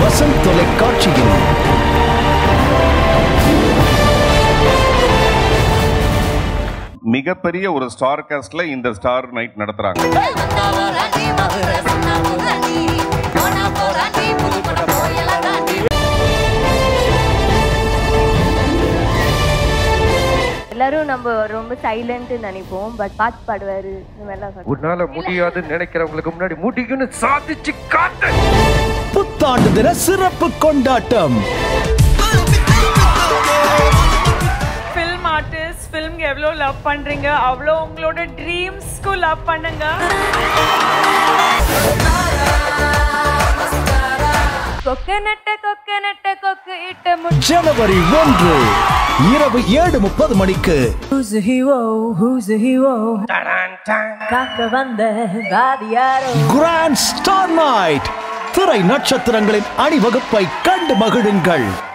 வசந்த் தொலைக்காட்சியில் மிகப்பெரிய ஒரு ஸ்டார் காஸ்ட்ல இந்த ஸ்டார் நைட் நடத்துறாங்க எல்லாரும் நம்ம ரொம்ப சைலண்ட் நினைப்போம் பட் பாட்டு பாடுவாரு இந்த மாதிரிலாம் சொல்லுவாங்க. உன்னால முடியாதுன்னு நினைக்கிறவங்களுக்கு முன்னாடி முடியும்னு சாதிச்சு காட்டு புத்தாண்டு தின சிறப்பு கொண்டாட்டம் ஃபில்ம் ஆர்டிஸ்ட் ஃபில்ம்க்கு எவ்வளோ லவ் பண்றீங்க அவ்வளோ உங்களோட ட்ரீம்ஸ்க்கு லவ் பண்ணுங்க கொக்கு நட்ட கொக்கு நட்ட கொக்கு இட்ட முட்டை ஜனவரி ஒன்று இரவு ஏழு முப்பது மணிக்கு Who's the hero? Who's the hero? காக்க வந்த வாதியாரோ கிராண்ட் ஸ்டார் நைட் திரை நட்சத்திரங்களின் அணிவகுப்பை கண்டு மகிழுங்கள்